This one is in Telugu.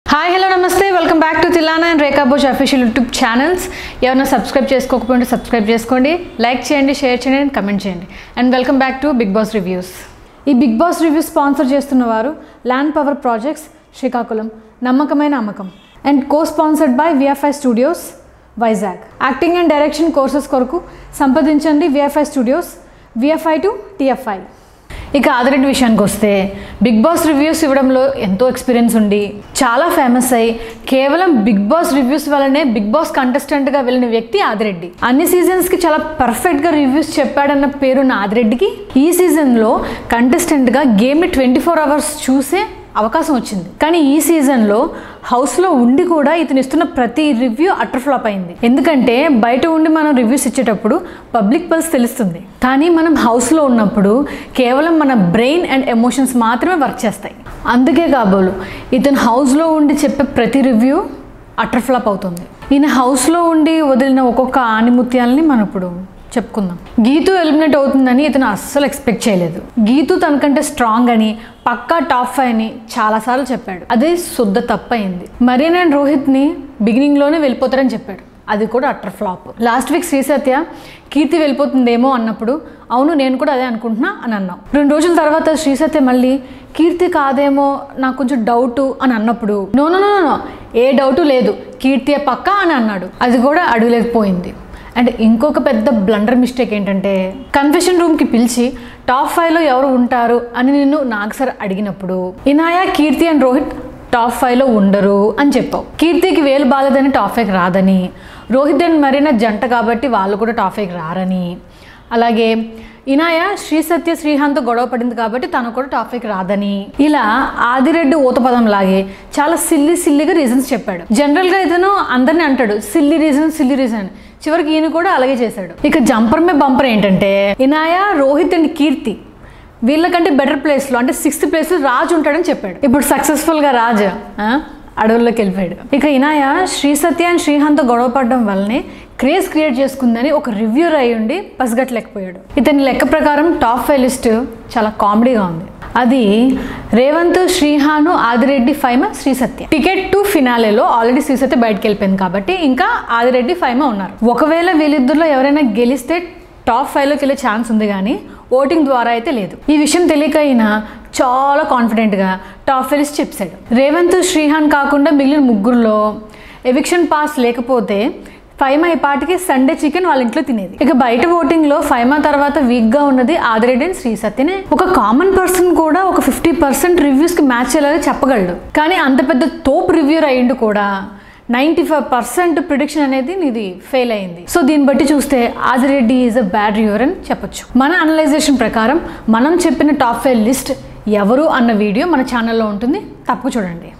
Hi hello namaste welcome back to Tilana and Rekha Boj official YouTube channels ఎవరైనా సబ్స్క్రైబ్ చేసుకోకపోతే సబ్స్క్రైబ్ చేసుకోండి లైక్ చేయండి షేర్ చేయండి అండ్ కమెంట్ చేయండి and welcome back to Bigg Boss reviews ఈ బిగ్ బాస్ రివ్యూస్ స్పాన్సర్ చేస్తున్న వారు ల్యాండ్ పవర్ ప్రాజెక్ట్స్ శ్రీకాకుళం నమ్మకమైన అమ్మకం and co sponsored by VFI studios Vizag acting and direction courses కొరకు సంప్రదించండి VFI studios VFI to TFI ఇక ఆదిరెడ్డి విషయానికి వస్తే బిగ్ బాస్ రివ్యూస్ ఇవ్వడంలో ఎంతో ఎక్స్పీరియన్స్ ఉండి చాలా ఫేమస్ అయ్యి కేవలం బిగ్ బాస్ రివ్యూస్ వల్లనే బిగ్ బాస్ కంటెస్టెంట్గా వెళ్ళిన వ్యక్తి ఆదిరెడ్డి అన్ని సీజన్స్కి చాలా పర్ఫెక్ట్గా రివ్యూస్ చెప్పాడన్న పేరున్న ఆదిరెడ్డికి ఈ సీజన్లో కంటెస్టెంట్గా గేమ్ని ట్వంటీ ఫోర్ అవర్స్ చూసే అవకాశం వచ్చింది కానీ ఈ సీజన్లో హౌస్లో ఉండి కూడా ఇతను ఇస్తున్న ప్రతి రివ్యూ అటర్ ఫ్లాప్ అయింది ఎందుకంటే బయట ఉండి మనం రివ్యూస్ ఇచ్చేటప్పుడు పబ్లిక్ పల్స్ తెలుస్తుంది కానీ మనం హౌస్లో ఉన్నప్పుడు కేవలం మన బ్రెయిన్ అండ్ ఎమోషన్స్ మాత్రమే వర్క్ చేస్తాయి అందుకే కాబోలు ఇతను హౌస్లో ఉండి చెప్పే ప్రతి రివ్యూ అటర్ ఫ్లాప్ అవుతుంది ఈయన హౌస్లో ఉండి వదిలిన ఒక్కొక్క ఆనిముత్యాలని మనం ఇప్పుడు చెప్పుకుందాం గీతు ఎలిమినేట్ అవుతుందని ఇతను అస్సలు ఎక్స్పెక్ట్ చేయలేదు గీతు తనకంటే స్ట్రాంగ్ అని పక్కా టాప్ ఫైవ్ అని చాలాసార్లు చెప్పాడు అదే శుద్ధ తప్పయింది మరీనా అండ్ రోహిత్ని బిగినింగ్లోనే వెళ్ళిపోతారని చెప్పాడు అది కూడా utter flop last week Srisatya Keerthi వెళ్ళిపోతుందేమో అన్నప్పుడు అవును నేను కూడా అదే అనుకుంటున్నా అని అన్నావు రెండు రోజుల తర్వాత శ్రీసత్య మళ్ళీ కీర్తి కాదేమో నాకు కొంచెం డౌట్ అని అన్నప్పుడు నో నో నో నో ఏ డౌటు లేదు కీర్తి పక్కా అని అన్నాడు అది కూడా అడగలేకపోయింది అండ్ ఇంకొక పెద్ద బ్లండర్ మిస్టేక్ ఏంటంటే కన్ఫెషన్ రూమ్కి పిలిచి టాప్ ఫైవ్లో ఎవరు ఉంటారు అని నిన్ను నాకు సార్ అడిగినప్పుడు ఇనాయా కీర్తి అండ్ రోహిత్ టాప్ ఫైవ్లో ఉండరు అని చెప్పావు కీర్తికి వేలు బాలేదని టాప్ ఫైవ్కి రాదని రోహిత్ అండ్ మరీనా జంట కాబట్టి వాళ్ళు కూడా టాప్ ఫైవ్కి రారని అలాగే ఇనాయ శ్రీ సత్య శ్రీహాంత్తో గొడవ పడింది కాబట్టి తను కూడా టాపిక్ రాదని ఇలా ఆదిరెడ్డి ఊతపదం లాగే చాలా సిల్లి సిల్లిగా రీజన్స్ చెప్పాడు జనరల్గా ఇతను అందరిని అంటాడు సిల్లి రీజన్ సిల్లి రీజన్ చివరికి ఈయన కూడా అలాగే చేశాడు ఇక జంపర్ మే బంపర్ ఏంటంటే ఇనాయ రోహిత్ అండ్ కీర్తి వీళ్ళకంటే బెటర్ ప్లేస్లో అంటే సిక్స్త్ ప్లేస్లో రాజు ఉంటాడని చెప్పాడు ఇప్పుడు సక్సెస్ఫుల్గా రాజు ఆ? అడవుల్లోకి వెళ్ళిపోయాడు ఇక ఇనాయ శ్రీ సత్య అండ్ శ్రీహాంత్తో గొడవ పడడం వల్లనే క్రేజ్ క్రియేట్ చేసుకుందని ఒక రివ్యూర్ అయి ఉండి పసిగట్టలేకపోయాడు ఇతని లెక్క ప్రకారం టాప్ ఫైవ్ లిస్ట్ చాలా కామెడీగా ఉంది అది రేవంత్ శ్రీహాను ఆదిరెడ్డి ఫైమ శ్రీ సత్య టికెట్ టు ఫినాలేలో ఆల్రెడీ శ్రీ సత్య బయటకు వెళ్ళిపోయింది కాబట్టి ఇంకా ఆదిరెడ్డి ఫైమ ఉన్నారు ఒకవేళ వీళ్ళిద్దరిలో ఎవరైనా గెలిస్తే టాప్ ఫైవ్లోకి వెళ్ళే ఛాన్స్ ఉంది కానీ ఓటింగ్ ద్వారా అయితే లేదు ఈ విషయం తెలియక అయినా చాలా కాన్ఫిడెంట్గా టాప్ ఫైవ్ లిస్ట్ చెప్పాడు రేవంత్ శ్రీహాన్ కాకుండా మిగిలిన ముగ్గురులో ఎవిక్షన్ పాస్ లేకపోతే ఫైమా ఈ పాటికి సండే చికెన్ వాళ్ళ ఇంట్లో తినేది ఇక బయట ఓటింగ్ లో ఫైమా తర్వాత వీక్ గా ఉన్నది ఆదిరెడ్డి అండ్ శ్రీ సత్యనే ఒక కామన్ పర్సన్ కూడా ఒక ఫిఫ్టీ పర్సెంట్ రివ్యూస్ కి మ్యాచ్ అయ్యేలాగా చెప్పగలడు కానీ అంత పెద్ద తోపు రివ్యూర్ అయ్యిండు కూడా నైంటీ ఫైవ్ పర్సెంట్ ప్రిడిక్షన్ అనేది నీది ఫెయిల్ అయింది సో దీన్ని బట్టి చూస్తే Adireddy is a bad reviewer అని చెప్పొచ్చు మన అనలైజేషన్ ప్రకారం మనం చెప్పిన టాప్ ఫైవ్ లిస్ట్ ఎవరు అన్న వీడియో మన ఛానల్లో ఉంటుంది తప్పక చూడండి